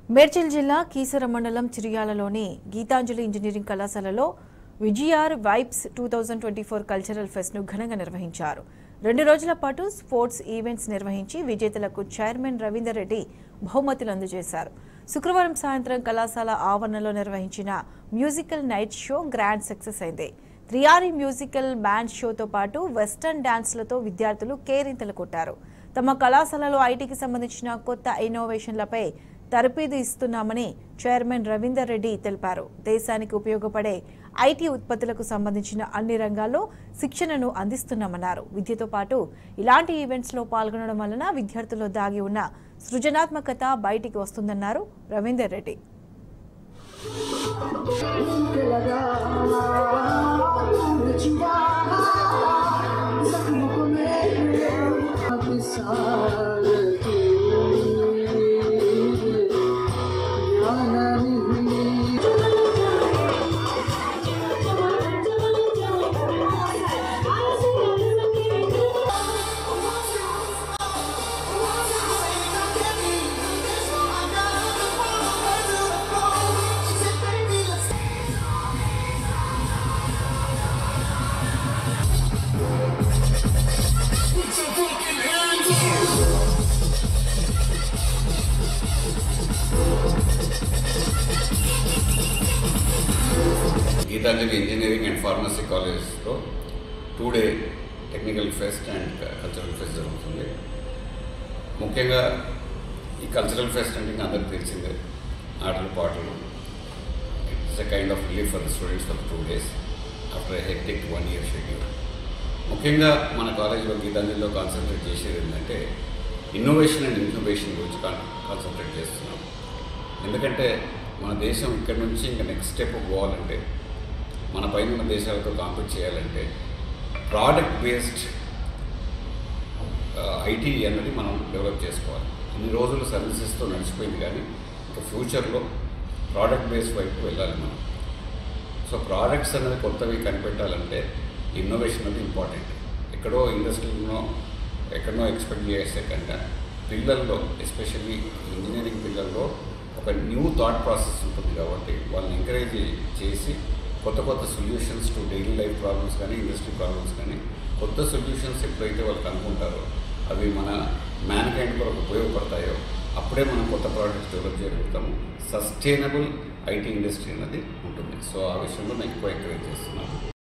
మేడ్చల్ జిల్లా కీసర మండలం చిరియాలలోని గీతాంజలి ఇంజనీరింగ్ కళాశాలలో VGR vibes two thousand twenty four cultural ఫెస్ట్ను ఘనంగా నిర్వహించారు రెండు రోజుల పాటు స్పోర్ట్స్ ఈవెంట్స్ నిర్వహించి విజేతలకు చైర్మన్ రవీందర్ రెడ్డి బహుమతులు అందజేశారు శుక్రవారం సాయంత్రం కళాశాల ఆవరణలో నిర్వహించిన musical night show grand success అయింది త్రియారి మ్యూజికల్ బ్యాండ్ షోతో పాటు వెస్టర్న్ డాన్స్లతో విద్యార్థులు కేరింతలు కొట్టారు తమ కళాశాలలో ఐటీకి సంబంధించిన కొత్త ఇన్నోవేషన్లపై తరపీదు ఇస్తున్నామని చైర్మన్ రవీందర్ రెడ్డి తెలిపారు దేశానికి ఉపయోగపడే ఐటీ ఉత్పత్తులకు సంబంధించిన అన్ని రంగాల్లో శిక్షణను అందిస్తున్నామన్నారు విద్యతో పాటు ఇలాంటి ఈవెంట్స్లో పాల్గొనడం వలన విద్యార్థుల్లో దాగి ఉన్న సృజనాత్మకత బయటికి వస్తుందన్నారు Ravinder Reddy Geetanjali engineering and pharmacy కాలేజ్లో two day technical fest and cultural fest జరుగుతుంది ముఖ్యంగా ఈ కల్చరల్ ఫెస్ట్ అంటే ఇంకా అందరికి తెలిసిందే ఆటలు పాటలు it's a kind of relief for the students for two days after a hectic one year schedule ముఖ్యంగా మన కాలేజ్లో గీతాంజలిలో కాన్సన్ట్రేట్ చేసేది ఏంటంటే ఇన్నోవేషన్ అండ్ ఇన్ఫర్మేషన్ గురించి కాన్ కాన్సన్ట్రేట్ చేస్తున్నాం ఎందుకంటే మన దేశం ఇక్కడ నుంచి ఇంకా నెక్స్ట్ స్టెప్ పోవాలంటే మన పైన ఉన్న దేశాలతో కాంపీట్ చేయాలంటే ప్రోడక్ట్ బేస్డ్ ఐటీ అన్నది మనం డెవలప్ చేసుకోవాలి ఇన్ని రోజులు సర్వీసెస్తో నడిచిపోయింది కానీ ఇంకా ఫ్యూచర్లో ప్రోడక్ట్ బేస్డ్ వైపు వెళ్ళాలి మనం సో ప్రోడక్ట్స్ అనేది కొత్తవి కనిపెట్టాలంటే ఇన్నోవేషన్ అనేది ఇంపార్టెంట్ ఎక్కడో ఇండస్ట్రీలో ఎక్కడో ఎక్స్పెక్ట్ చేసే కంటే పిల్లల్లో ఎస్పెషల్లీ ఇంజనీరింగ్ పిల్లల్లో ఒక న్యూ థాట్ ప్రాసెస్ ఉంటుంది కాబట్టి వాళ్ళని ఎంకరేజ్ చేసి కొత్త కొత్త solutions to daily life problems కానీ ఇండస్ట్రీ ప్రాబ్లమ్స్ కానీ కొత్త సొల్యూషన్స్ ఎప్పుడైతే వాళ్ళకి అనుకుంటారో అవి మన మ్యాన్ కైండ్ కొరకు ఉపయోగపడతాయో అప్పుడే మనం కొత్త ప్రోడక్ట్స్ డెవలప్ చేయగలుగుతాము సస్టైనబుల్ ఐటీ ఇండస్ట్రీ అనేది ఉంటుంది సో ఆ విషయంలో నేను ఎక్కువ ఎంకరేజ్ చేస్తున్నాను